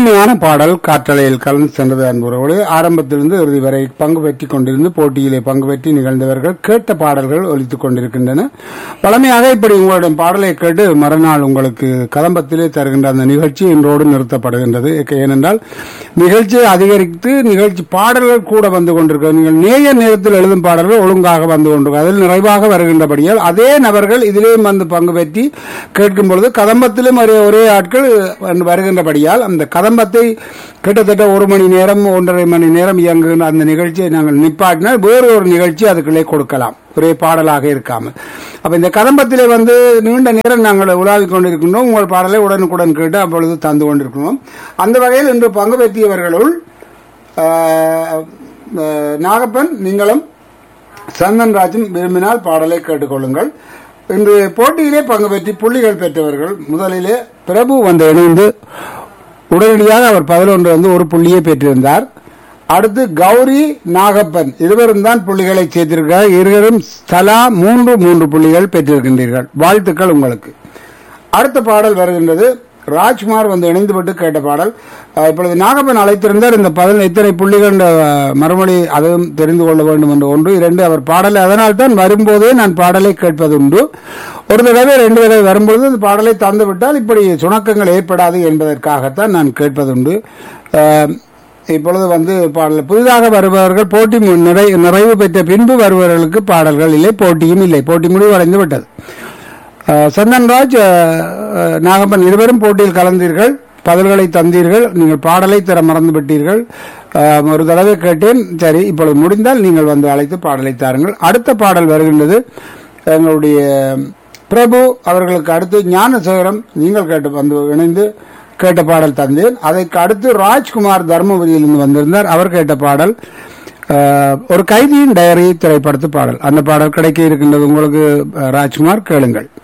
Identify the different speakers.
Speaker 1: இனிமையான பாடல் காற்றலையில் கலந்து சென்றது அன்புறவோடு ஆரம்பத்திலிருந்து இறுதி வரை பங்கு பெற்றிக் கொண்டிருந்து போட்டியிலே பங்கு பெற்றி நிகழ்ந்தவர்கள் கேட்ட பாடல்கள் ஒலித்துக் கொண்டிருக்கின்றன பழமையாக இப்படி உங்களுடைய பாடலை கேட்டு மறுநாள் உங்களுக்கு கதம்பத்திலே தருகின்ற அந்த நிகழ்ச்சி இன்றோடு நிறுத்தப்படுகின்றது ஏனென்றால் நிகழ்ச்சியை அதிகரித்து நிகழ்ச்சி பாடல்கள் கூட வந்து கொண்டிருக்கிறது நீங்கள் நேய நேரத்தில் எழுதும் பாடல்கள் ஒழுங்காக வந்து கொண்டிருக்கும் அதில் நிறைவாக வருகின்றபடியால் அதே நபர்கள் இதிலேயும் வந்து பங்கு பெற்றி கேட்கும் பொழுது கதம்பத்திலும் ஒரே ஒரே ஆட்கள் வருகின்றபடியால் அந்த கதம்பத்தை கிட்டத்தட்ட ஒரு மணி நேரம் ஒன்றரை மணி நேரம் இயங்குகின்ற அந்த நிகழ்ச்சியை நாங்கள் நிப்பாட்டினால் வேறு ஒரு நிகழ்ச்சி அதுக்குள்ளே கொடுக்கலாம் ஒரே பாடலாக இருக்காமல் அப்ப இந்த கதம்பத்திலே வந்து நீண்ட நேரம் நாங்கள் உலாவிக் கொண்டிருக்கின்றோம் உங்கள் பாடலை உடனுக்குடன் கேட்டு அப்பொழுது தந்து கொண்டிருக்கிறோம் அந்த வகையில் இன்று பங்கு பெற்றியவர்களுள் ஆஹ், ஆஹ், நாகப்பன் நீங்களும் சந்தன்ராஜும் விரும்பினால் பாடலை கேட்டுக்கொள்ளுங்கள் இன்று போட்டியிலே பங்கு பெற்றி புள்ளிகள் பெற்றவர்கள் முதலிலே பிரபு வந்து இணைந்து உடனடியாக அவர் பதினொன்று வந்து ஒரு புள்ளியை பெற்றிருந்தார் அடுத்து கௌரி நாகப்பன் இருவரும் தான் புள்ளிகளை சேர்த்திருக்கிறார் இருவரும் தலா மூன்று மூன்று புள்ளிகள் பெற்றிருக்கின்றீர்கள் வாழ்த்துக்கள் உங்களுக்கு அடுத்த பாடல் வருகின்றது ராஜ்குமார் வந்து இணைந்துவிட்டு கேட்ட பாடல் அஹ், இப்பொழுது நாகப்பன் அழைத்திருந்தார் இந்த பதில் இத்தனை புள்ளிகள் அஹ், மறுமொழி அதுவும் தெரிந்து கொள்ள வேண்டும் என்று ஒன்று இரண்டு அவர் பாடலை அதனால் தான் வரும்போதே நான் பாடலை கேட்பதுண்டு ஒரு தடவை ரெண்டு தடவை வரும்பொழுது இந்த பாடலை தந்து விட்டால் இப்படி சுணக்கங்கள் ஏற்படாது என்பதற்காகத்தான் நான் கேட்பதுண்டு அஹ், இப்பொழுது வந்து பாடல் புதிதாக வருபவர்கள் போட்டி மு- நிறை- நிறைவு பெற்ற பின்பு வருபவர்களுக்கு பாடல்கள் இல்லை போட்டியும் இல்லை போட்டி முடிவடைந்து விட்டது அஹ், சந்தன்ராஜ் அஹ், அஹ், நாகப்பன் இருவரும் போட்டியில் கலந்தீர்கள் பதில்களை தந்தீர்கள் நீங்கள் பாடலை தர மறந்து விட்டீர்கள் அஹ், ஒரு தடவை கேட்டேன் சரி இப்பொழுது முடிந்தால் நீங்கள் வந்து அழைத்து பாடலை தாருங்கள் அடுத்த பாடல் வருகின்றது எங்களுடைய பிரபு அவர்களுக்கு அடுத்து ஞானசேகரம் நீங்கள் கேட்டு வந்து இணைந்து கேட்ட பாடல் தந்தேன் அதற்கு அடுத்து ராஜ்குமார் தர்மபுரியிலிருந்து வந்திருந்தார் அவர் கேட்ட பாடல் அஹ், ஒரு கைதியின் டயரி திரைப்படத்து பாடல் அந்த பாடல் கிடைக்க இருக்கின்றது உங்களுக்கு அஹ், ராஜ்குமார் கேளுங்கள்